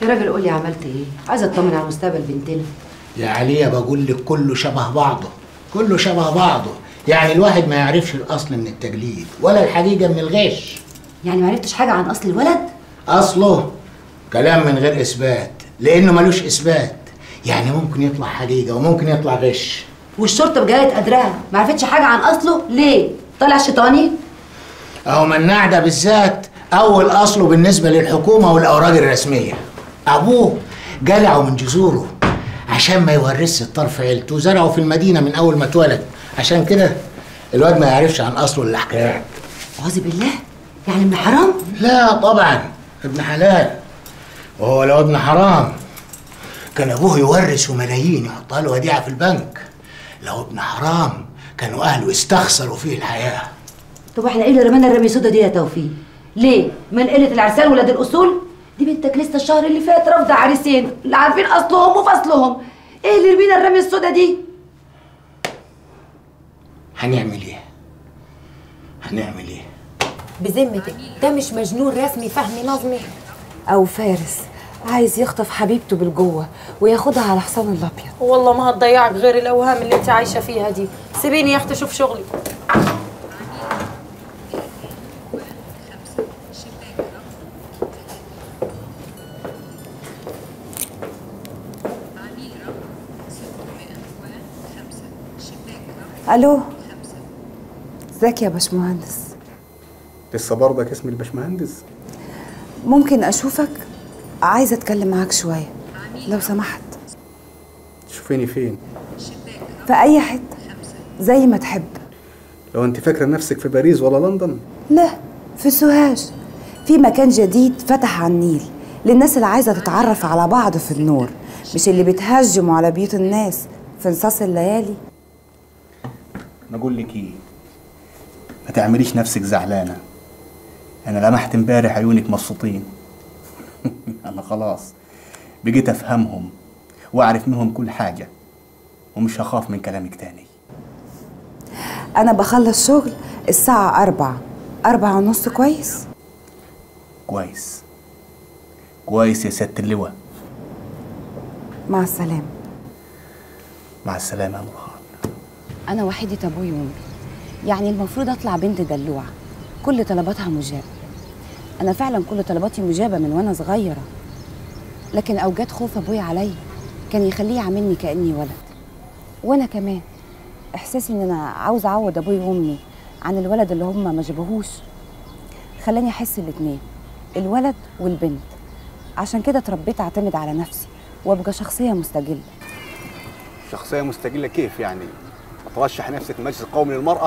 يا راجل قول لي عملت ايه عايزه اطمن على مستقبل بنتنا يا عليا بقول لك كله شبه بعضه كله شبه بعضه يعني الواحد ما يعرفش الاصل من التجليد ولا الحقيقه من الغش يعني ما عرفتش حاجه عن اصل الولد اصله كلام من غير اثبات لانه ملوش اثبات يعني ممكن يطلع حقيقه وممكن يطلع غش والشرطه بجلاله قدرها ما عرفتش حاجه عن اصله ليه طالع شيطاني اهو مناع ده بالذات اول اصله بالنسبه للحكومه والاوراق الرسميه ابوه جلعه من جذوره عشان ما يورثش الطرف عيلته وزرعه في المدينه من اول ما اتولد عشان كده الواد ما يعرفش عن اصله الا حكايات اعوذ بالله يعني ابن حرام لا طبعا ابن حلال وهو لو ابن حرام كان ابوه يورثه ملايين يحطها له وديعه في البنك لو ابن حرام كانوا اهله يستخسروا فيه الحياه طب احنا ايه اللي رمانا الرمي السودا دي يا توفيق ليه من قله العرسان ولاد الاصول دي بنتك لسه الشهر اللي فات رافضه عريسين لا عارفين اصلهم وفصلهم ايه اللي رمينا الرمي السودا دي هنعمل ايه هنعمل ايه بذمتك ده مش مجنون رسمي فهمي نظمي او فارس عايز يخطف حبيبته بالجوه وياخدها على حصان الابيض والله ما هتضيعك غير الاوهام اللي انت عايشه فيها دي سيبيني يا اختي اشوف شغلي الو ازيك يا باشمهندس لسه برضك اسم الباشمهندس ممكن اشوفك عايزه اتكلم معاك شويه لو سمحت تشوفيني فين في اي حته زي ما تحب لو انت فاكره نفسك في باريس ولا لندن لا في سوهاج في مكان جديد فتح على النيل للناس اللي عايزه تتعرف على بعض في النور مش اللي بتهجموا على بيوت الناس في نصاص الليالي انا اقول لك ايه ما تعمليش نفسك زعلانه انا لمحت امبارح عيونك مبسوطين انا خلاص بقيت افهمهم واعرف منهم كل حاجه ومش هخاف من كلامك تاني انا بخلص شغل الساعه أربعة أربعة ونص كويس كويس كويس يا سياده اللواء مع السلامه مع السلامه يا مرهان أنا وحيدة أبوي وأمي يعني المفروض أطلع بنت دلوعة كل طلباتها مجابة أنا فعلا كل طلباتي مجابة من وأنا صغيرة لكن أوجات خوف أبوي عليا كان يخليه يعاملني كأني ولد وأنا كمان إحساسي إن أنا عاوزة أعوض أبوي وأمي عن الولد اللي هما ما جابوهوش خلاني أحس الاتنين الولد والبنت عشان كده اتربيت أعتمد على نفسي وأبقى شخصية مستقلة شخصيه مستقله كيف يعني ترشح نفسك المجلس القومي للمراه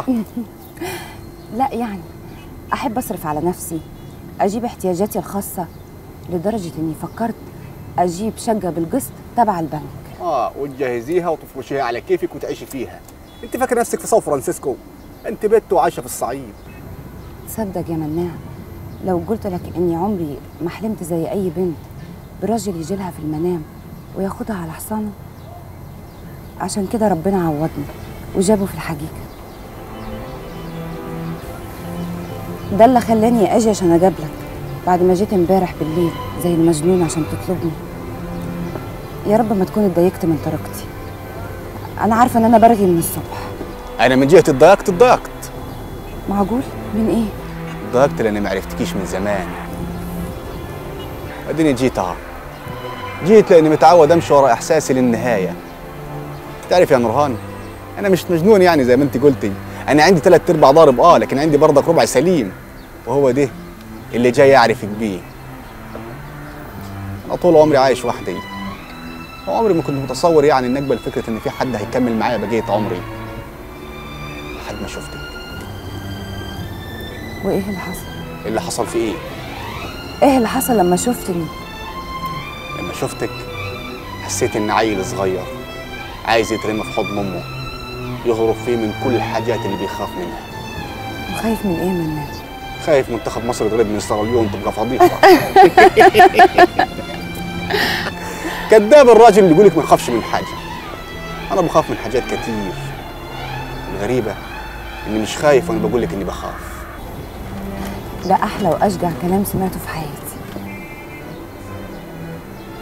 لا يعني أحب أصرف على نفسي أجيب احتياجاتي الخاصة لدرجة إني فكرت أجيب شقة بالقسط تبع البنك اه وتجهزيها وتفرشيها على كيفك وتعيشي فيها انت فاكر نفسك في سان فرانسيسكو انت بنت وعايشه في الصعيد تصدق يا مناع لو قلت لك إني عمري ما حلمت زي أي بنت براجل يجي لها في المنام وياخدها على حصانه عشان كده ربنا عوضني وجابه في الحقيقة ده اللي خلاني أجي عشان أجابلك بعد ما جيت امبارح بالليل زي المجنون عشان تطلبني يا رب ما تكون اتضايقت من طريقتي أنا عارفة إن أنا برغي من الصبح انا من جهه اتضايقت اتضايقت معقول من إيه؟ اتضايقت لاني ما عرفتكيش من زمان اديني جيت اهو جيت لاني متعود امشي ورا احساسي للنهايه تعرف يا نورهان انا مش مجنون يعني زي ما انت قلتي انا عندي ثلاث ارباع ضارب اه لكن عندي برضك ربع سليم وهو ده اللي جاي اعرفك بيه انا طول عمري عايش وحدي وعمري ما كنت متصور يعني ان اقبل فكره ان في حد هيكمل معايا بقيه عمري لحد ما شفتك وإيه اللي حصل؟ اللي حصل في ايه إيه اللي حصل لما شفتني؟ لما شفتك حسيت ان عيل صغير عايز يترمى في حضن امه يهرب فيه من كل الحاجات اللي بيخاف منها وخايف من إيه منك؟ خايف منتخب مصر يتغلب من سيراليون تبقى فضيحه كذاب الراجل اللي يقولك ما يخافش من حاجه انا بخاف من حاجات كتير الغريبه اني مش خايف وانا بقول لك اني بخاف ده أحلى وأشجع كلام سمعته في حياتي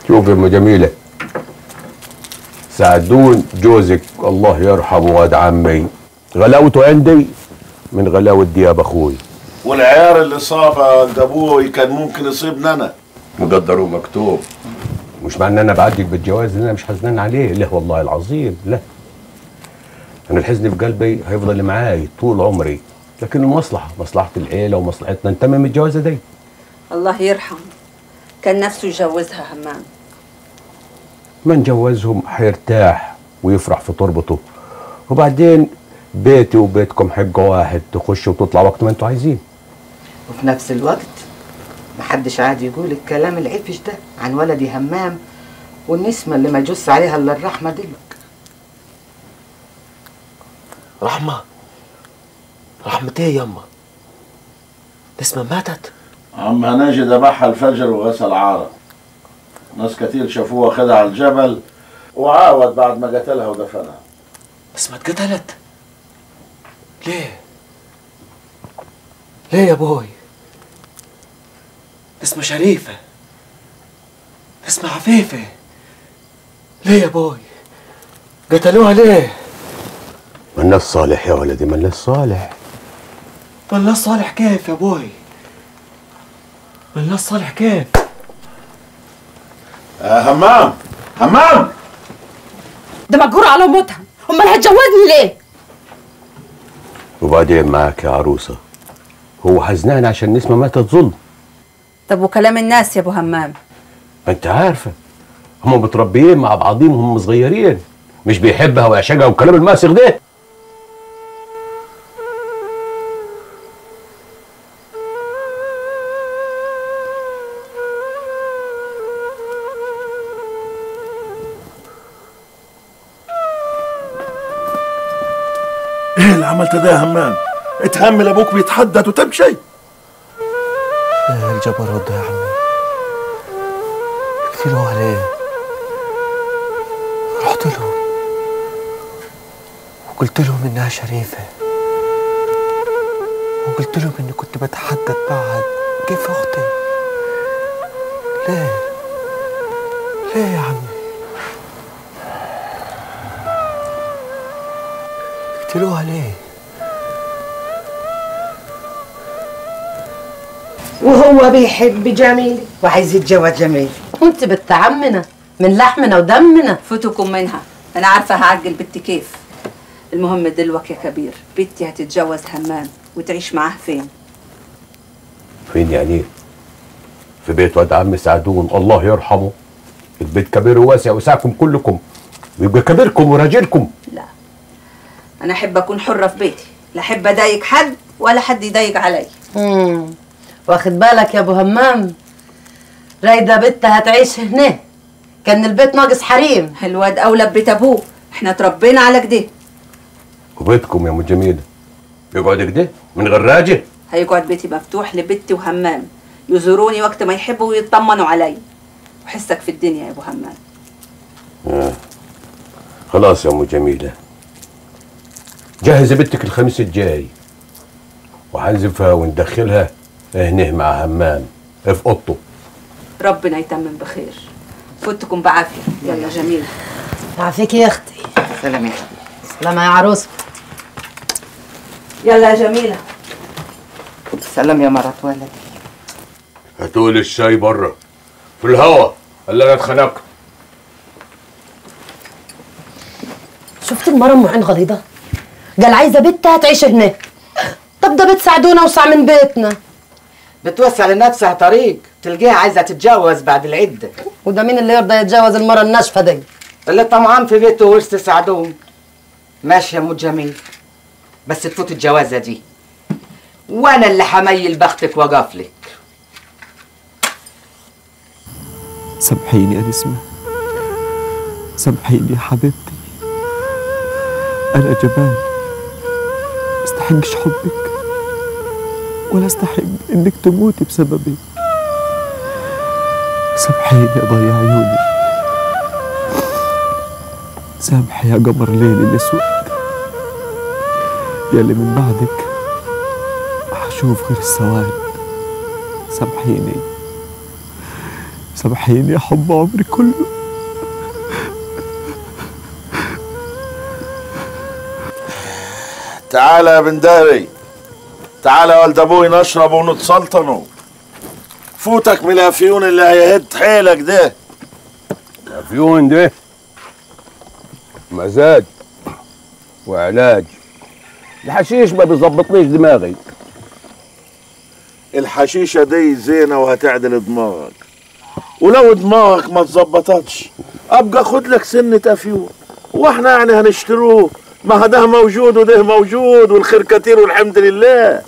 شوف يا ام جميله سعدون جوزك الله يرحمه واد عمي غلاوته عندي من غلاوه دياب اخوي والعيار اللي صاب عند ابوي كان ممكن يصيبنا انا مقدر ومكتوب مش معنى ان انا بعدك بالجواز ان انا مش حزنان عليه لا والله العظيم لا انا الحزن في قلبي هيفضل معاي طول عمري لكن المصلحه مصلحه العيله ومصلحتنا نتمم الجوازه دي الله يرحم كان نفسه يجوزها همام ما نجوزهم حيرتاح ويفرح في تربته وبعدين بيتي وبيتكم حيبقى واحد تخشوا وتطلع وقت ما انتوا عايزين وفي نفس الوقت محدش عاد يقول الكلام العفش ده عن ولدي همام والنسمة اللي ما يجوز عليها الا الرحمة دلك رحمة رحمة ايه يما نسمة ماتت عم هناجي ذبحها الفجر وغسل عارة ناس كتير شافوها خدها على الجبل وعاود بعد ما قتلها ودفنها نسمة اتقتلت ليه ليه يا بوي نسمة شريفة نسمة عفيفة ليه يا بوي قتلوها ليه مالناش صالح يا ولدي مالناش صالح مالناش صالح كيف يا بوي مالناش صالح كيف آه همام همام ده مجبور على موتها امال هتجوزني ليه وبعدين معاك يا عروسه هو حزنان عشان نسمه ماتت ظلم طب وكلام الناس يا ابو همام ما انت عارفه هم متربيين مع بعضهم هم صغيرين مش بيحبها ويعشقها والكلام الماسخ ده ايه اللي عملت ده يا همام اتهمل ابوك بيتحدث وتمشي ايه الجبروت ده يا عمي قتلوها ليه رحت لهم وقلت لهم انها شريفة وقلت لهم اني كنت بتحدث معها كيف اختي ليه ليه يا عمي قتلوها ليه وهو بيحب جميل وعايز يتجوز جميل وانت بنت عمنا من لحمنا ودمنا فوتكم منها انا عارفه هعجل بنتي كيف المهم دلوك يا كبير بنتي هتتجوز همام وتعيش معاه فين فين يعني ايه؟ في بيت واد عم سعدون الله يرحمه البيت كبير وواسع وسعكم كلكم ويبقى كبيركم وراجلكم لا انا احب اكون حره في بيتي لا احب اضايق حد ولا حد يضايق علي مم. واخد بالك يا ابو همام رايده بنت هتعيش هنا كان البيت ناقص حريم الواد اولى ببيت ابوه احنا اتربينا على كده وبيتكم يا ام جميله يقعد كده من غير راجل هيقعد بيتي مفتوح لبنتي وهمام يزوروني وقت ما يحبوا ويطمنوا علي وحسك في الدنيا يا ابو همام آه. خلاص يا ام جميله جهز بنتك الخميس الجاي وهنزفها وندخلها هنا مع همام في اوضته ربنا يتمم بخير فوتكم بعافيه يلا جميله عافيك يا اختي سلام يا حبيبي سلامة يا عروسه يلا يا جميله سلام يا مرات ولدي هتقول الشاي بره في الهوا اللي انا اتخنقت شفت المرة ام عين غليظة قال عايزة بنتها تعيش هنا طب ده بتساعدونا اوسع من بيتنا بتوسع لنفسها طريق تلقيها عايزة تتجوز بعد العدة وده مين اللي يرضى يتجوز المرة الناشفة دي اللي طمعان في بيته ورث سعدون ماشي يا ام جميل بس تفوت الجوازة دي وانا اللي حميل بختك واقفلك سامحيني يا نسمة سامحيني يا حبيبتي أنا جبان استحقش حبك ولا استحق إنك تموتي بسببي سامحيني يا ضيع عيوني سامحي يا قمر ليلي الأسود يلي من بعدك حشوف غير السواد سامحيني سامحيني يا حب عمري كله تعال يا بنداري تعال يا ولد ابوي نشرب ونتسلطنوا فوتك من الافيون اللي هيهد حيلك ده الافيون ده مزاج وعلاج الحشيش ما بيظبطليش دماغي الحشيشة دي زينة وهتعدل دماغك ولو دماغك ما تظبطتش ابقى خد لك سنة افيون واحنا يعني هنشتروه ما ده موجود وده موجود والخير كتير والحمد لله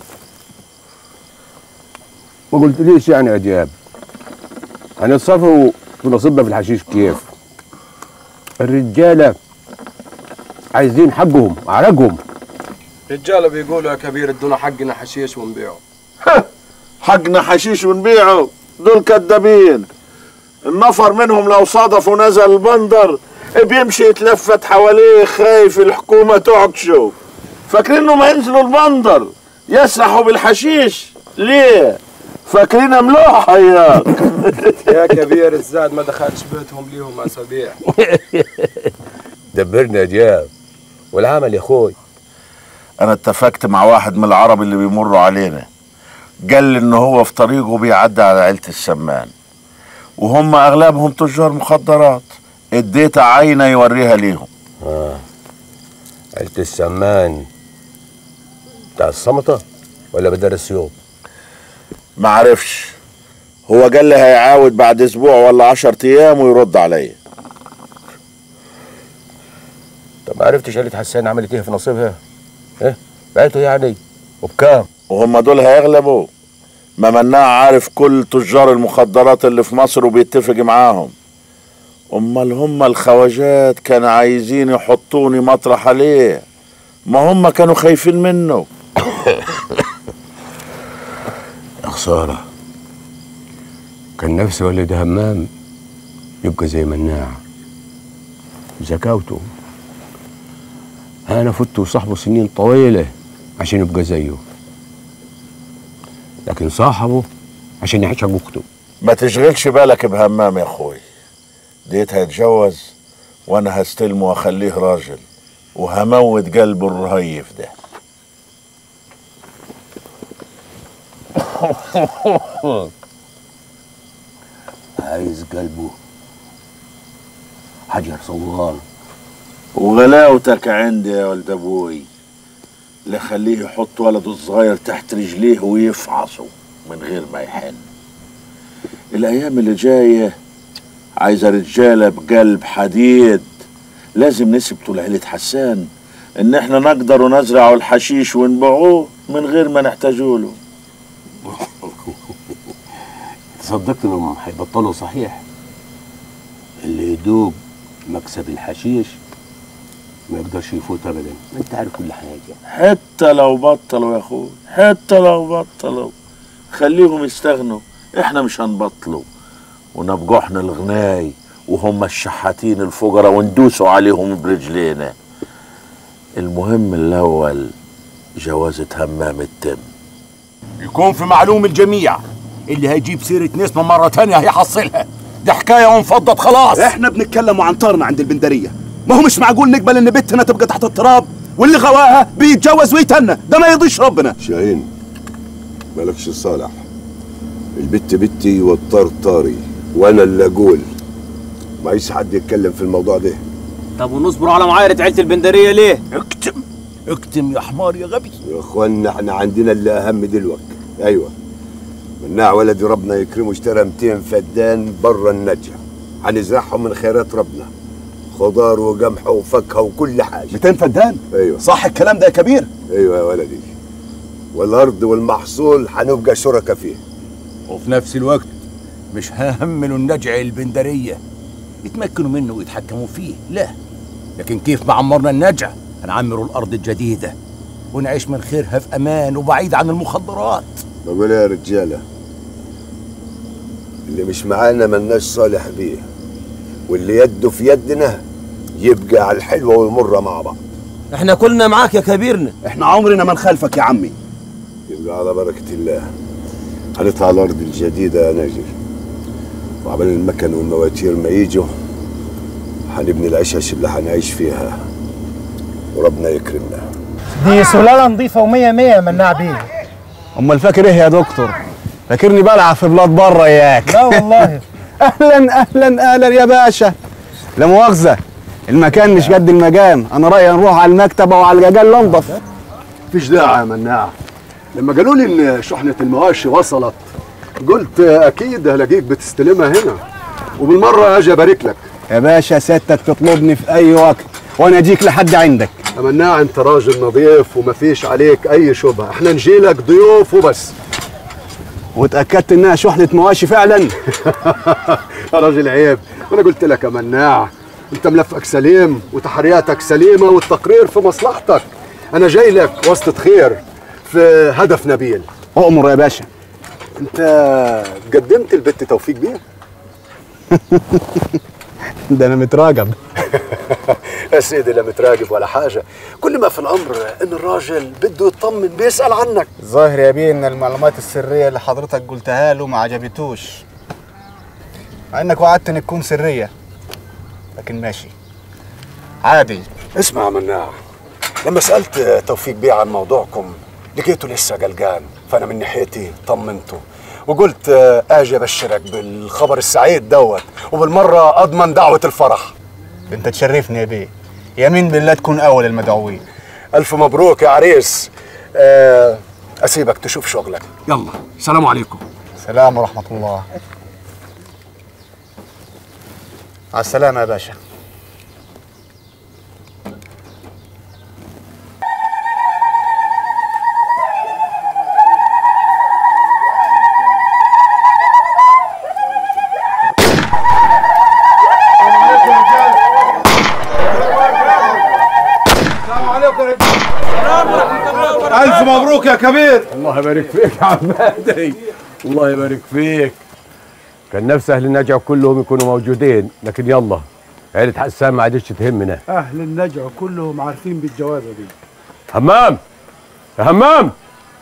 ما قلتليش يعني يا دياب هنتصرفوا في نصيبنا في الحشيش كيف الرجاله عايزين حقهم عرقهم رجاله بيقولوا يا كبير ادونا حقنا حشيش ونبيعه حقنا حشيش ونبيعه دول كدابين النفر منهم لو صادفوا نزل البندر بيمشي يتلفت حواليه خايف الحكومة تعكشه فاكرين انهم هينزلوا البندر يسرحوا بالحشيش ليه فاكرين ملوحة يا يا كبير الزاد ما دخلش بيتهم ليهم اسابيع دبرنا يا دياب والعمل يا اخوي انا اتفقت مع واحد من العرب اللي بيمروا علينا قال لي ان هو في طريقه بيعدي على عيلة السمان وهم اغلبهم تجار مخدرات اديت عينة يوريها ليهم اه عيلة السمان بتاع الصمتة ولا بدار السيوط ما عرفش هو قال لي هيعاود بعد اسبوع ولا عشر ايام ويرد عليا طب ما عرفتش عيلة حسان عملت ايه في نصيبها؟ ايه؟ بعته يعني وبكام؟ وهم دول هيغلبوا ما مناع عارف كل تجار المخدرات اللي في مصر وبيتفق معاهم امال هم الخواجات كانوا عايزين يحطوني مطرح عليه ما هم كانوا خايفين منه يا خسارة كان نفسي ولد همام يبقى زي مناع زكاوته أنا فت وصاحبه سنين طويلة عشان يبقى زيه لكن صاحبه عشان يعيش حق أخته ما تشغلش بالك بهمام يا اخوي ديت هيتجوز وانا هستلمه واخليه راجل وهموت قلبه الرهيف ده عايز قلبه حجر صوان وغلاوتك عندي يا ولد ابوي لا خليه يحط ولده الصغير تحت رجليه ويفعصه من غير ما يحن الايام اللي جايه عايزه رجاله بقلب حديد لازم نثبتوا لعيلة حسان ان احنا نقدر نزرع الحشيش ونبيعوه من غير ما نحتاجوا له تصدقت انهم هيبطلوا صحيح اللي يدوب مكسب الحشيش ما يقدرش يفوت ابدا ما انت عارف كل حاجه حتى لو بطلوا يا اخوي حتى لو بطلوا خليهم يستغنوا احنا مش هنبطلوا ونبقوا احنا الغناي وهم الشحاتين الفقراء وندوسوا عليهم برجلينا المهم الاول جوازة همام التم يكون في معلوم الجميع اللي هيجيب سيرة نسمة مرة تانية هيحصلها دي حكاية وانفضت خلاص احنا بنتكلم عن طارنا عند البندرية ما هو مش معقول نقبل ان بنتنا تبقى تحت التراب واللي غواها بيتجوز ويتنى ده ما يرضيش ربنا شاهين مالكش صالح البت بتي والطار طاري وانا اللي اقول ما عايز حد يتكلم في الموضوع ده طب ونصبر على معايرة عيلة البندرية ليه؟ اكتم اكتم يا حمار يا غبي يا اخوانا احنا عندنا اللي اهم دلوقتي ايوه مناع ولدي ربنا يكرمه اشترى 200 فدان بره النجع هنزرعهم من خيرات ربنا خضار وقمح وفاكهه وكل حاجه 200 فدان ايوه صح الكلام ده يا كبير ايوه يا ولدي والارض والمحصول هنبقى شركاء فيه وفي نفس الوقت مش هيهملوا النجع البندرية يتمكنوا منه ويتحكموا فيه لا لكن كيف ما عمرنا النجع هنعمروا الأرض الجديدة ونعيش من خيرها في أمان وبعيد عن المخدرات بقول يا رجاله اللي مش معانا ملناش صالح بيه واللي يده في يدنا يبقى على الحلوه والمره مع بعض احنا كلنا معاك يا كبيرنا احنا عمرنا ما نخالفك يا عمي يبقى على بركه الله هنطلع الارض الجديده يا ناجر وعمل المكن والمواتير ما يجوا هنبني العشش اللي هنعيش فيها وربنا يكرمنا دي سلالة نظيفة ومية مية مناع بيه امال فاكر ايه يا دكتور فاكرني بلعب في بلاد بره اياك لا والله اهلا اهلا اهلا يا باشا لا مؤاخذه المكان مش قد المجام انا رايي نروح على المكتبه وعلى الجال ننضف مفيش داعي يا مناع لما قالوا لي ان شحنه المواشي وصلت قلت اكيد هلاقيك بتستلمها هنا وبالمره اجي ابارك لك يا باشا سيادتك تطلبني في اي وقت وانا اجيك لحد عندك يا مناع انت راجل نظيف ومفيش عليك اي شبهه احنا نجيلك ضيوف وبس واتاكدت انها شحنه مواشي فعلا يا راجل عيب وانا قلت لك يا مناع انت ملفك سليم وتحرياتك سليمه والتقرير في مصلحتك انا جاي لك واسطه خير في هدف نبيل اؤمر يا باشا انت قدمت البت توفيق بيه ده انا متراقب يا سيدي لا متراقب ولا حاجه كل ما في الامر ان الراجل بده يطمن بيسال عنك ظاهر يا بيه ان المعلومات السريه اللي حضرتك قلتها له ما عجبتوش مع انك وعدت ان تكون سريه لكن ماشي عادي اسمع يا مناع لما سالت توفيق بيه عن موضوعكم لقيته لسه قلقان فانا من ناحيتي طمنته وقلت آه، اجي ابشرك بالخبر السعيد دوت وبالمره اضمن دعوه الفرح انت تشرفني يا بيه يمين بالله تكون اول المدعوين الف مبروك يا عريس آه، اسيبك تشوف شغلك يلا سلام عليكم سلام ورحمه الله على السلامه يا باشا ألف مبروك يا كبير الله يبارك فيك يا عمادي الله يبارك فيك كان نفسي اهل النجع كلهم يكونوا موجودين لكن يلا عيلة حسان ما عادتش تهمنا أهل النجع كلهم عارفين بالجوازة دي همام يا همام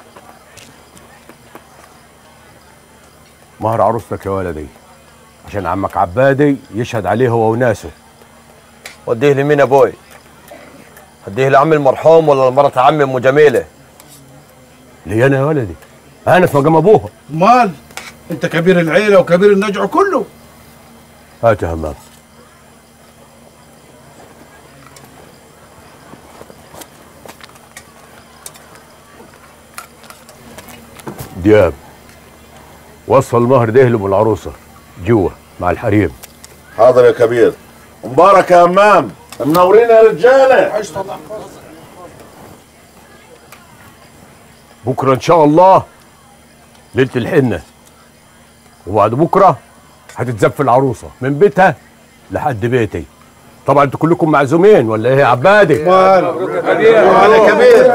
مهر عروستك يا ولدي عشان عمك عبادي يشهد عليه هو وناسه وديه لمين يا ابوي؟ هديه لعم المرحوم ولا لمرة عمي ام جميله؟ ليه انا يا ولدي انا في مقام ابوها مال أنت كبير العيلة وكبير النجع كله هات يا همام دياب وصل مهر ده لام العروسه جوه مع الحريم حاضر يا كبير مبارك يا همام منورين يا رجاله بكره ان شاء الله ليله الحنه وبعد بكره هتتزف العروسه من بيتها لحد بيتي طبعا انتوا كلكم معزومين ولا ايه يا عبادي مال على كبير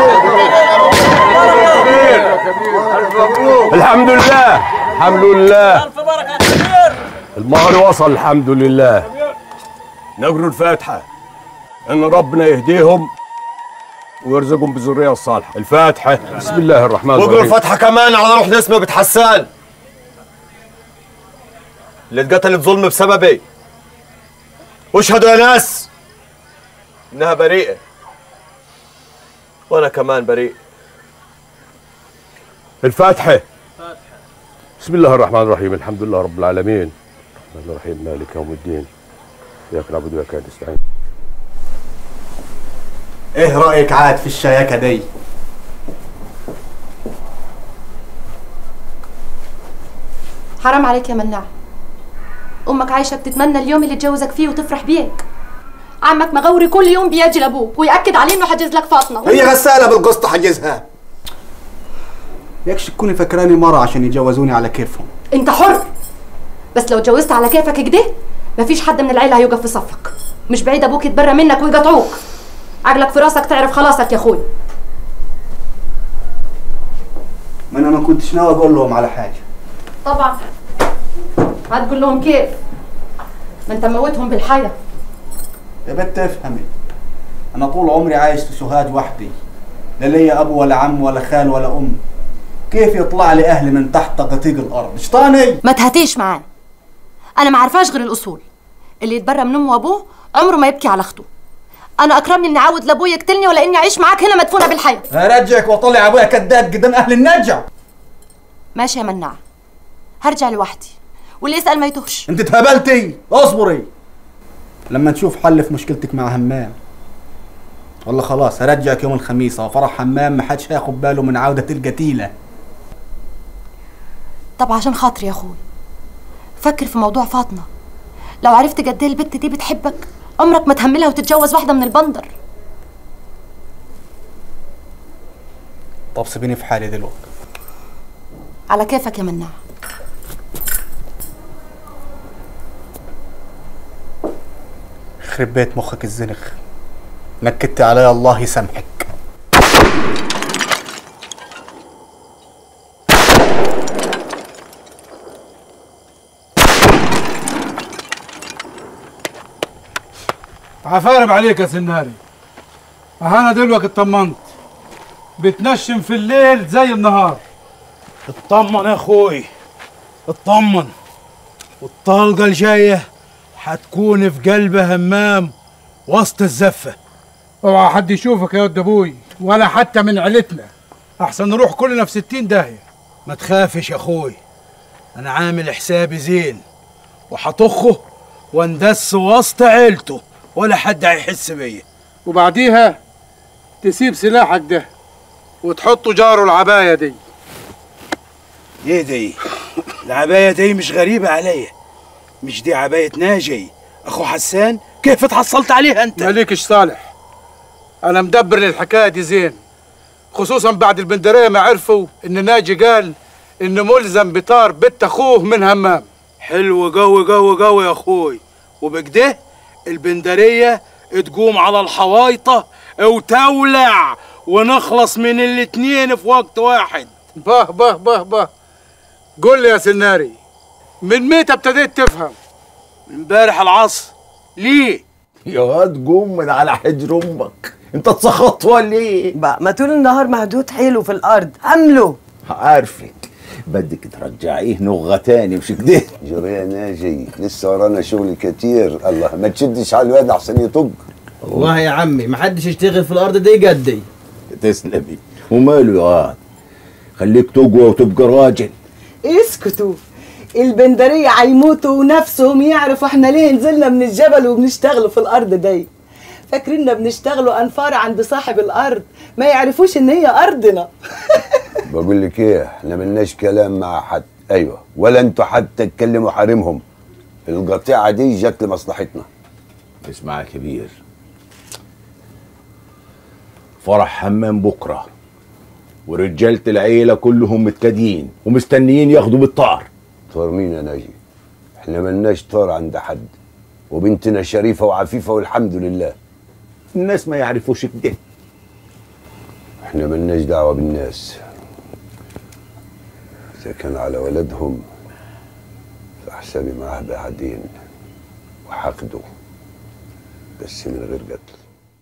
الحمد لله الحمد لله المهر وصل الحمد لله نقروا الفاتحه ان ربنا يهديهم ويرزقهم بالذريه الصالحه الفاتحه بسم الله الرحمن واقروا الرحيم الفاتحه كمان على روح نسمه بنت حسان اللي اتقتلت ظلم بسببي واشهدوا يا ناس انها بريئه وانا كمان بريء الفاتحه بسم الله الرحمن الرحيم الحمد لله رب العالمين الرحمن الرحيم مالك يوم الدين اياك نعبد واياك نستعين ايه رايك عاد في الشياكه دي حرام عليك يا مناع امك عايشه بتتمنى اليوم اللي تجوزك فيه وتفرح بيك عمك مغوري كل يوم بيجي لابوك وياكد عليه انه حجز لك فاطمه هي غساله بالقسط حجزها يكش تكوني فاكراني مره عشان يجوزوني على كيفهم انت حر بس لو اتجوزت على كيفك كده مفيش حد من العيله هيوقف في صفك مش بعيد ابوك يتبرى منك ويقطعوك عقلك في راسك تعرف خلاصك يا اخوي ما انا ما كنتش ناوي اقول لهم على حاجه طبعا هتقول لهم كيف ما انت موتهم بالحياه يا بنت افهمي انا طول عمري عايش في سوهاج وحدي لا ليا ابو ولا عم ولا خال ولا ام كيف يطلع لي اهلي من تحت قطيق الارض شطاني ما تهاتيش معاه انا ما عارفاش غير الاصول اللي يتبرى من امه وابوه عمره ما يبكي على اخته انا اكرمني اني اعود لابوي يقتلني ولا اني اعيش معاك هنا مدفونه بالحياه ارجعك واطلع ابويا كذاب قدام اهل النجع ماشي يا مناع هرجع لوحدي واللي يسال ما يتوهش انت اتهبلتي اصبري لما نشوف حل في مشكلتك مع همام والله خلاص هرجعك يوم الخميس وفرح همام ما حدش هياخد باله من عودة القتيلة طب عشان خاطري يا اخوي فكر في موضوع فاطمه لو عرفت قد ايه البت دي بتحبك عمرك ما تهملها وتتجوز واحده من البندر طب سيبيني في حالي دلوقتي على كيفك يا مناع يخرب بيت مخك الزنخ نكدت عليا الله يسامحك عفارب عليك يا سناري انا دلوقتي اطمنت بتنشم في الليل زي النهار اطمن يا اخوي اطمن والطلقة الجاية حتكون في قلب همام وسط الزفة اوعى حد يشوفك يا ود ابوي ولا حتى من عيلتنا احسن نروح كلنا في ستين داهية ما تخافش يا اخوي انا عامل حسابي زين وحطخه واندس وسط عيلته ولا حد هيحس بيا وبعديها تسيب سلاحك ده وتحطه جاره العباية دي ايه دي العباية دي مش غريبة عليا مش دي عباية ناجي اخو حسان كيف اتحصلت عليها انت مالكش صالح انا مدبر للحكايه دي زين خصوصا بعد البندريه ما عرفوا ان ناجي قال انه ملزم بطار بنت اخوه من همام حلو قوي قوي قوي يا اخوي وبكده البندرية تقوم على الحوايطة وتولع ونخلص من الاتنين في وقت واحد به به به به قول لي يا سناري من متى ابتديت تفهم من امبارح العصر ليه يا واد قوم من على حجر امك انت اتسخطت ولا ايه بقى ما طول النهار مهدود حيله في الارض عمله عارفك بدك ترجعيه نغة تاني مش كده جري يا ناجي لسه ورانا شغل كتير الله ما تشدش على الواد احسن يطق والله يا عمي ما حدش يشتغل في الارض دي قدي تسلمي وماله يا واد خليك تقوى وتبقى راجل اسكتوا البندرية هيموتوا ونفسهم يعرفوا احنا ليه نزلنا من الجبل وبنشتغلوا في الارض دي فاكريننا بنشتغلوا انفار عند صاحب الارض ما يعرفوش ان هي ارضنا بقول لك ايه احنا ملناش كلام مع حد ايوه ولا انتوا حتى تكلموا حريمهم القطيعه دي جت لمصلحتنا اسمع يا كبير فرح حمام بكره ورجالة العيلة كلهم متكادين ومستنيين ياخدوا بالطار طار مين يا ناجي احنا ملناش طار عند حد وبنتنا شريفة وعفيفة والحمد لله الناس ما يعرفوش كده احنا ملناش دعوة بالناس إذا كان على ولدهم فحسابي معاه بعدين وحقده بس من غير قتل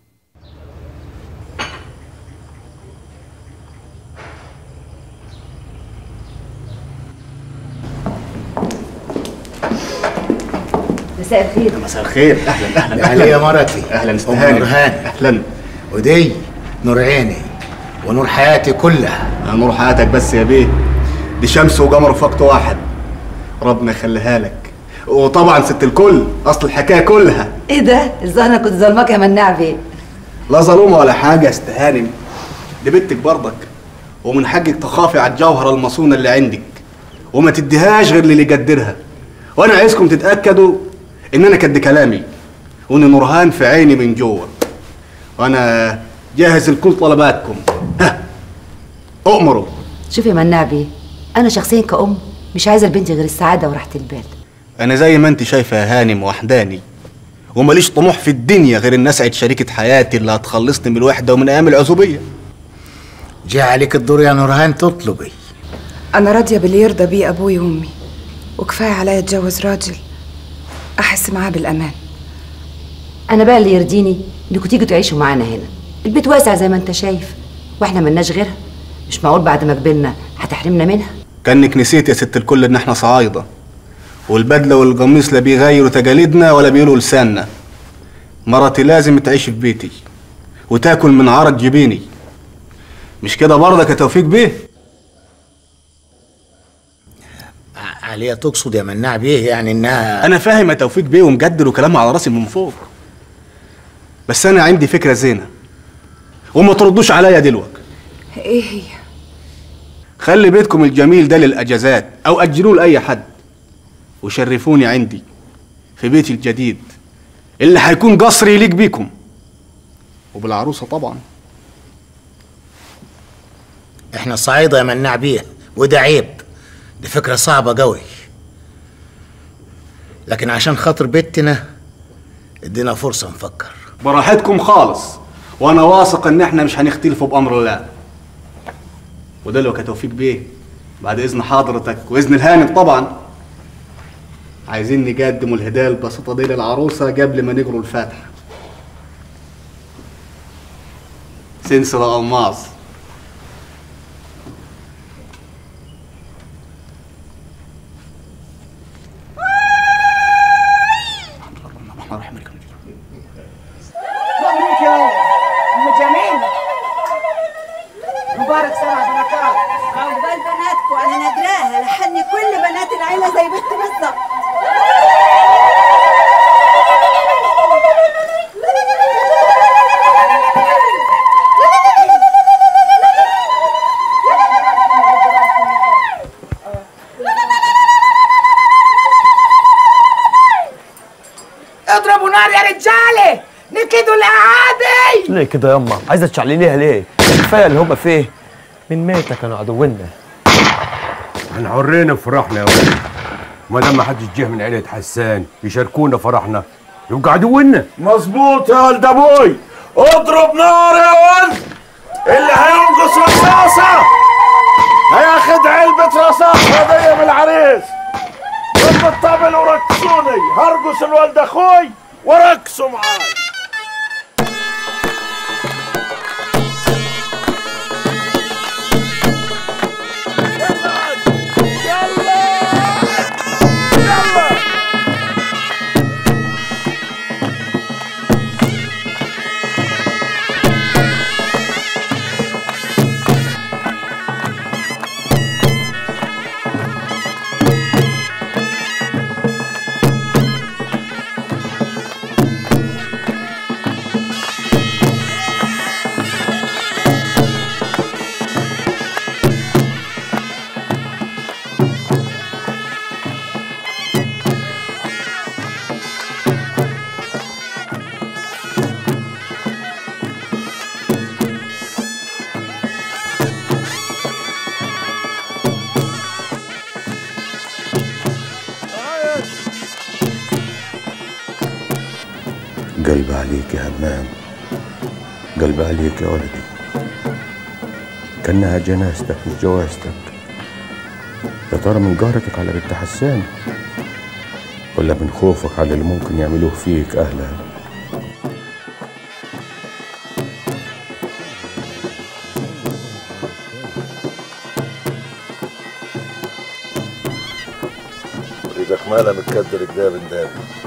مساء الخير مساء الخير اهلا اهلا ده علي يا مرتي اهلا ام استهاني نورهان اهلا ودي نور عيني ونور حياتي كلها يا نور حياتك بس يا بيه دي شمس وقمر في وقت واحد ربنا يخليها لك وطبعا ست الكل اصل الحكايه كلها ايه ده الظاهر انا كنت ظلمك يا مناع بيه لا ظلومه ولا حاجه استهانم دي بنتك برضك ومن حقك تخافي على الجوهره المصونه اللي عندك وما تديهاش غير اللي يقدرها وانا عايزكم تتاكدوا ان انا كد كلامي وان نورهان في عيني من جوه وانا جاهز لكل طلباتكم ها اؤمروا شوف يا مناع بيه انا شخصيا كأم مش عايزه لبنتي غير السعاده وراحه البال انا زي ما انت شايفه يا هانم وحداني وماليش طموح في الدنيا غير ان اسعد شريكه حياتي اللي هتخلصني من الوحده ومن ايام العزوبيه جه عليك الدور يا نورهان تطلبي انا راضيه باللي يرضى بيه ابوي وامي وكفايه عليا اتجوز راجل احس معاه بالامان انا بقى اللي يرضيني انكم تيجوا تعيشوا معانا هنا البيت واسع زي ما انت شايف واحنا ملناش غيرها مش معقول بعد ما كبرنا هتحرمنا منها كانك نسيت يا ست الكل ان احنا صعايده والبدله والقميص لا بيغيروا تقاليدنا ولا بيقولوا لساننا مرتي لازم تعيش في بيتي وتاكل من عرق جبيني مش كده برضك يا توفيق بيه عليا تقصد يا مناع بيه يعني انها انا فاهم يا توفيق بيه ومجدد وكلام على راسي من فوق بس انا عندي فكره زينه وما تردوش عليا دلوقتي ايه هي خلي بيتكم الجميل ده للاجازات او اجلوه لاي حد وشرفوني عندي في بيتي الجديد اللي هيكون قصر يليق بيكم وبالعروسه طبعا احنا صعيدة يا مناع بيه وده عيب دي فكرة صعبة قوي لكن عشان خاطر بيتنا ادينا فرصة نفكر براحتكم خالص وانا واثق ان احنا مش هنختلفوا بامر الله ودلوقتي يا توفيق بيه بعد اذن حضرتك واذن الهانم طبعا عايزين نقدم الهدايا البسيطه دي للعروسه قبل ما نقروا الفاتحه سلسله الماس مبروك يا ولد ام جميل مبارك سبع بركات عقبال بناتكم انا نادراها لحني كل بنات العيله زي بنت بالظبط اضربوا نار يا رجاله نكدوا الاعادي ليه كده يما عايزه تشعلليها ليه كفايه اللي هم فيه من ميتة كانوا عدونا احنا حرين بفرحنا يا ولد ما دام ما حدش جه من عيله حسان يشاركونا فرحنا يبقى عدونا مظبوط يا ولد ابوي اضرب نار يا ولد اللي هينقص رصاصة هياخد علبة رصاص هدية من العريس ضرب الطبل ورقصوني هرقص الولد اخوي ورقصوا معاي قلب عليك يا همام قلب عليك يا ولدي كانها جنازتك مش جوازتك يا ترى من قهرتك على بنت حسان ولا من خوفك على اللي ممكن يعملوه فيك اهلها ايدك مالها متكدر كده يا بندان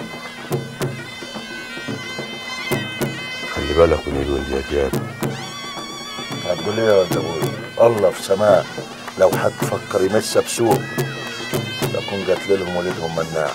خلي بالك من الولد يا جاب هتقول ايه يا ولد ابوي الله في سماء لو حد فكر يمسها بسوء لكون قتل لهم ولدهم مناع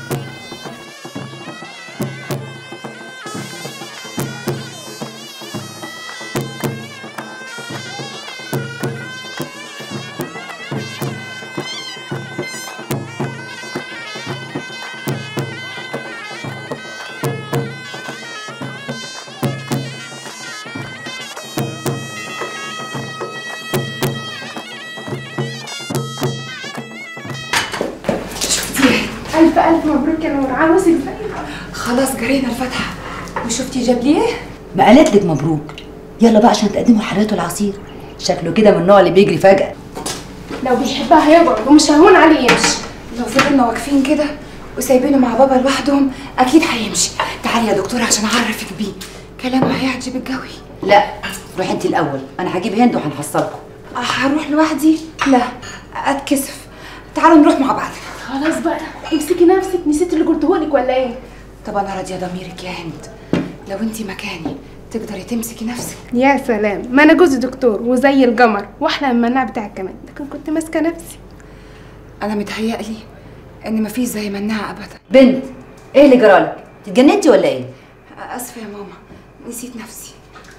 ألف ألف مبروك يا نور عروسك زيها خلاص جرينا الفاتحة وشفتي جاب لي ايه؟ ما قالت لك مبروك يلا بقى عشان تقدموا حلاوته العصير شكله كده من النوع اللي بيجري فجأة لو بيحبها هيقعد ومش هيهون عليه يمشي لو فضلنا واقفين كده وسايبينه مع بابا لوحدهم أكيد هيمشي تعالي يا دكتورة عشان أعرفك بيه كلامه هيعجبك قوي لا روحي انت الأول أنا هجيب هند وهنحصلكم هروح لوحدي؟ لا أتكسف تعالوا نروح مع بعض خلاص بقى امسكي نفسك نسيت اللي قلتهولك ولا ايه طب انا راضيه ضميرك يا هند لو انت مكاني تقدري تمسكي نفسك يا سلام ما انا جوزي دكتور وزي القمر واحلى من المناع بتاعك كمان لكن كنت ماسكه نفسي انا متهيألي ان مفيش زي مناعه ابدا بنت ايه اللي جرالك اتجننتي ولا ايه اسفه يا ماما نسيت نفسي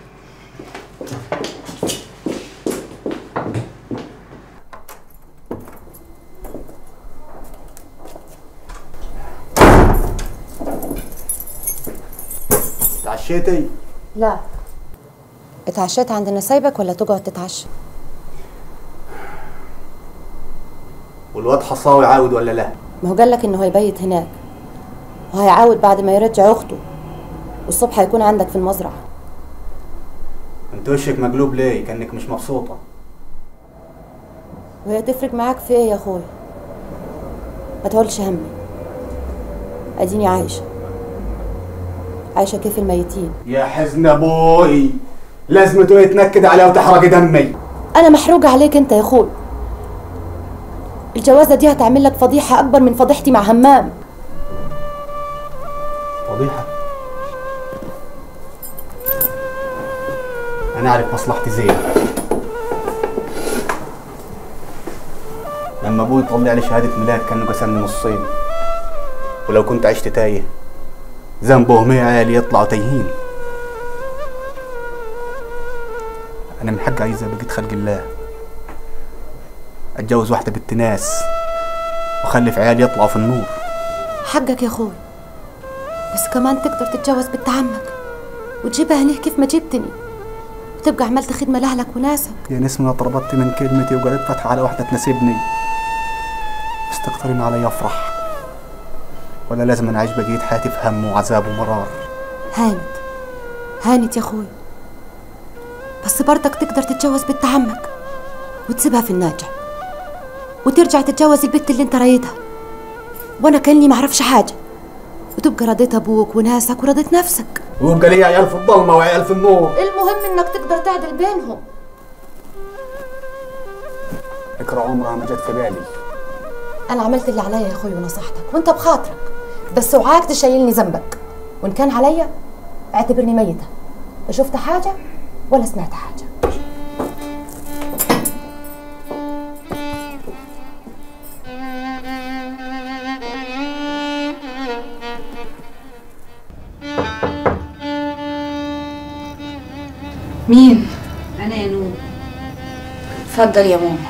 تعشيتي لا اتعشيت عند نسايبك ولا تقعد تتعشى والواد حصاوي عاود ولا لا ما هو قالك انه هيبيت هناك وهيعاود بعد ما يرجع اخته والصبح هيكون عندك في المزرعه انت وشك مقلوب ليه كانك مش مبسوطه وهي تفرق معاك في ايه يا اخويا ما تقولش همي اديني عايشه عايشه كيف الميتين يا حزن ابوي لازمته يتنكد عليها وتحرق دمي انا محروقه عليك انت يا اخوي الجوازه دي هتعمل لك فضيحه اكبر من فضيحتي مع همام فضيحه انا عارف مصلحتي زين لما ابوي طلع لي شهاده ميلاد كانه قسمني نصين ولو كنت عشت تايه ذنبهم ايه عيالي يطلعوا تايهين انا من حق عايزه بقيت خلق الله اتجوز واحده بنت ناس واخلف عيالي يطلعوا في النور حقك يا اخوي بس كمان تقدر تتجوز بنت عمك وتجيبها هنا كيف ما جبتني وتبقى عملت خدمه لاهلك وناسك يا نسمة طلبت من كلمتي وقالت فتح على واحدة تناسبني بس تقترن علي أفرح ولا لازم أنا أعيش بقية حياتي في هم وعذاب ومرار هانت هانت يا اخوي بس برضك تقدر تتجوز بنت عمك وتسيبها في الناجح وترجع تتجوز البنت اللي انت رايدها وانا كاني معرفش حاجه وتبقى رضيت ابوك وناسك ورضيت نفسك ويبقى لي عيال في الضلمة وعيال في النور المهم انك تقدر تعدل بينهم فكرة عمرها ما جت في بالي انا عملت اللي عليا يا اخوي ونصحتك وانت بخاطرك بس اوعاك تشيلني ذنبك وان كان عليا اعتبرني ميته لا شفت حاجه ولا سمعت حاجه مين انا يا نور اتفضل يا ماما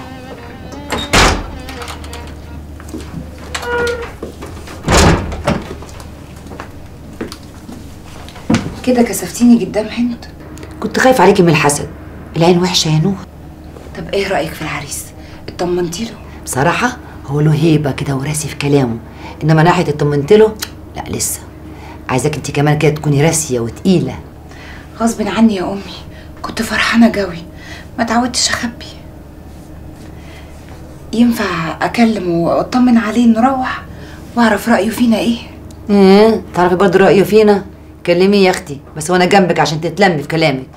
كده كسفتيني قدام هند كنت خايف عليكي من الحسد العين وحشه يا نور طب ايه رايك في العريس اطمنتي له بصراحه هو له هيبه كده وراسي في كلامه انما ناحيه اطمنت له لا لسه عايزاك انت كمان كده تكوني راسيه وتقيله غصب عني يا امي كنت فرحانه قوي ما تعودتش اخبي ينفع اكلم واطمن عليه نروح واعرف رايه فينا ايه ايه تعرفي برضه رايه فينا كلميه يا اختي بس وانا جنبك عشان تتلمي في كلامك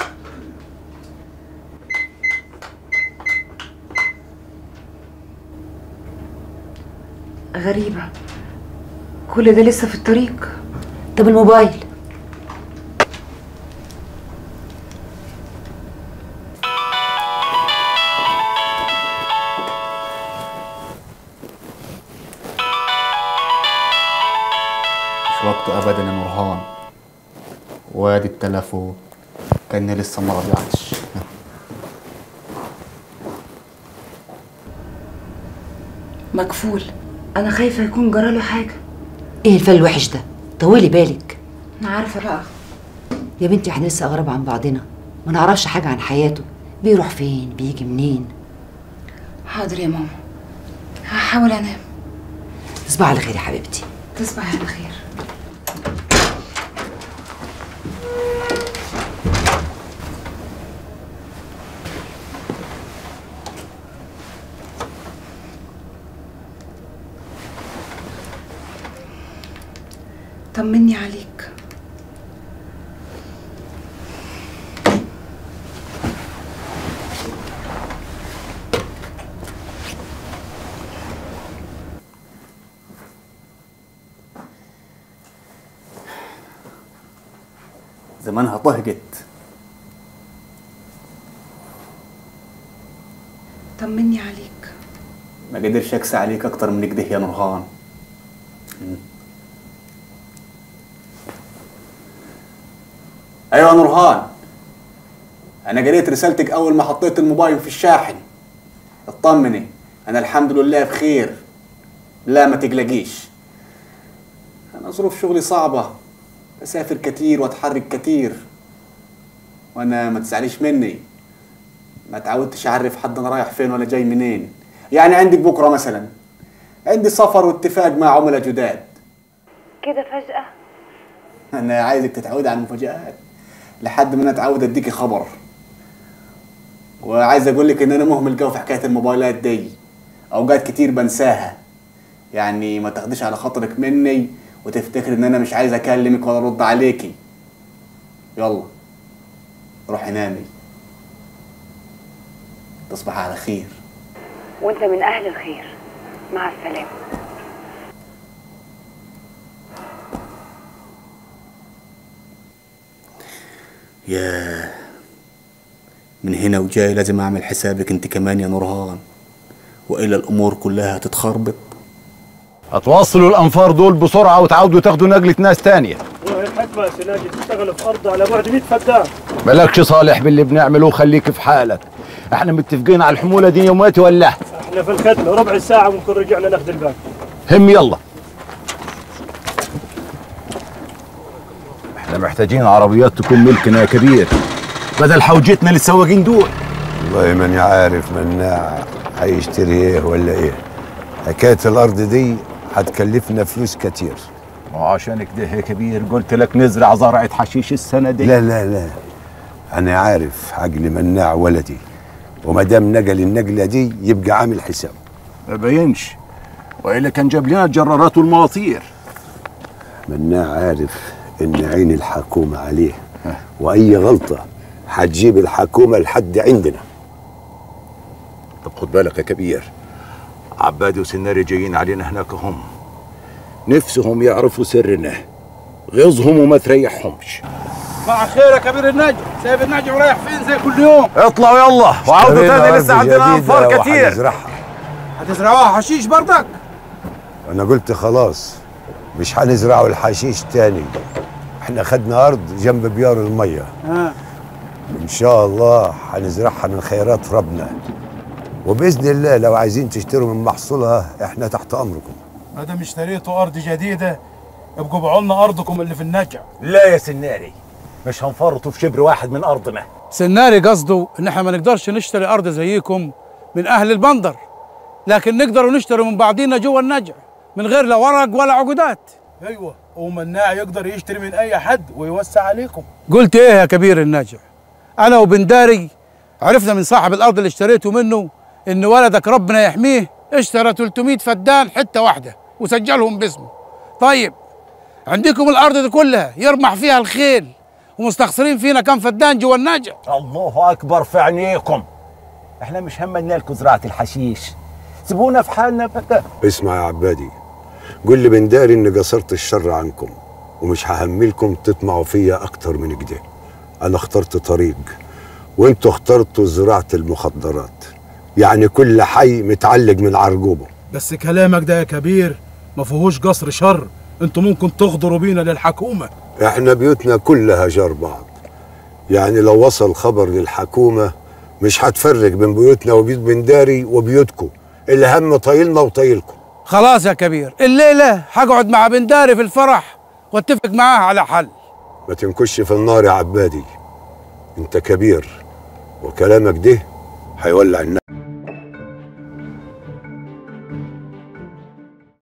غريبه كل ده لسه في الطريق طب الموبايل مش وقته أبدا يا نورهان وادي التلفون كأني لسه ما رجعتش مكفول انا خايفه يكون جراله حاجه ايه الفل الوحش ده طولي بالك انا عارفه بقى يا بنتي احنا لسه اغرب عن بعضنا ما نعرفش حاجه عن حياته بيروح فين بيجي منين حاضر يا ماما هحاول انام تصبح على خير يا حبيبتي تصبحي على خير طمني عليك زمانها طهقت طمني عليك ما قدرش اكسى عليك اكتر من كده يا نورهان مم. ايوه يا نورهان انا قريت رسالتك اول ما حطيت الموبايل في الشاحن اطمني انا الحمد لله بخير لا ما تقلقيش انا ظروف شغلي صعبه بسافر كتير واتحرك كتير وانا ما تزعليش مني ما تعودتش اعرف حد انا رايح فين ولا جاي منين يعني عندك بكره مثلا عندي سفر واتفاق مع عملاء جداد كده فجأة انا عايزك تتعودي على المفاجآت لحد ما انا اتعود اديكي خبر وعايز اقول لك ان انا مهمل قوي في حكايه الموبايلات دي اوقات كتير بنساها يعني ما تاخديش على خاطرك مني وتفتكر ان انا مش عايز اكلمك ولا ارد عليكي يلا روحي نامي تصبحي على خير وانت من اهل الخير مع السلامة يا من هنا وجاي لازم اعمل حسابك انت كمان يا نورهان والا الامور كلها هتتخربط هتوصلوا الانفار دول بسرعه وتعاودوا تاخدوا نقله ناس تانية وهي الحكمة يا سناجي تشتغل في أرض على بعد 100 فدان مالكش صالح باللي بنعمله خليك في حالك احنا متفقين على الحموله دي يوماتي ولا احنا في الخدمة ربع ساعة ونكون رجعنا ناخذ الباقي هم يلا احنا محتاجين عربيات تكون ملكنا يا كبير بدل حوجتنا للسواقين دول والله ماني عارف مناع هيشتري ايه ولا ايه حكايه الارض دي هتكلفنا فلوس كتير وعشان كده يا كبير قلت لك نزرع زرعه حشيش السنه دي لا لا لا انا عارف عقل مناع ولدي وما دام نقل النقله دي يبقى عامل حساب ما بينش والا كان جاب لنا الجرارات والمواطير مناع عارف ان عين الحكومه عليه واي غلطه هتجيب الحكومه لحد عندنا طب خد بالك يا كبير عبادي وسناري جايين علينا هناك هم نفسهم يعرفوا سرنا غيظهم وما تريحهمش مع خير يا كبير النجم سايب النجم ورايح فين زي كل يوم اطلعوا يلا وعودوا اشترينا تاني أرض لسه عندنا جديدة انفار كتير وهنزرعها. هتزرعوها حشيش برضك انا قلت خلاص مش هنزرعوا الحشيش تاني احنا خدنا ارض جنب بيار الميه ها ان شاء الله هنزرعها من خيرات ربنا وباذن الله لو عايزين تشتروا من محصولها احنا تحت امركم ما دام اشتريتوا ارض جديده ابقوا ابيعوا لنا ارضكم اللي في النجع لا يا سناري مش هنفرطوا في شبر واحد من ارضنا سناري قصده ان احنا ما نقدرش نشتري ارض زيكم من اهل البندر لكن نقدر نشتري من بعضينا جوه النجع من غير لا ورق ولا عقودات ايوه ومناع يقدر يشتري من اي حد ويوسع عليكم قلت ايه يا كبير النجع انا وبنداري عرفنا من صاحب الارض اللي اشتريته منه ان ولدك ربنا يحميه اشترى 300 فدان حته واحده وسجلهم باسمه طيب عندكم الارض دي كلها يرمح فيها الخيل ومستخسرين فينا كم فدان جوا النجع الله اكبر في عينيكم احنا مش همنا لكم زراعه الحشيش سيبونا في حالنا بقى اسمع يا عبادي قول لي بنداري اني قصرت الشر عنكم ومش ههملكم تطمعوا فيا اكتر من كده انا اخترت طريق وانتوا اخترتوا زراعه المخدرات يعني كل حي متعلق من عرجوبه بس كلامك ده يا كبير ما فيهوش قصر شر انتوا ممكن تغدروا بينا للحكومه احنا بيوتنا كلها جار بعض يعني لو وصل خبر للحكومه مش هتفرق بين بيوتنا وبيوت بنداري وبيوتكم الهم طايلنا وطايلكم خلاص يا كبير الليله هقعد مع بنداري في الفرح واتفق معاه على حل ما تنكش في النار يا عبادي انت كبير وكلامك ده هيولع النار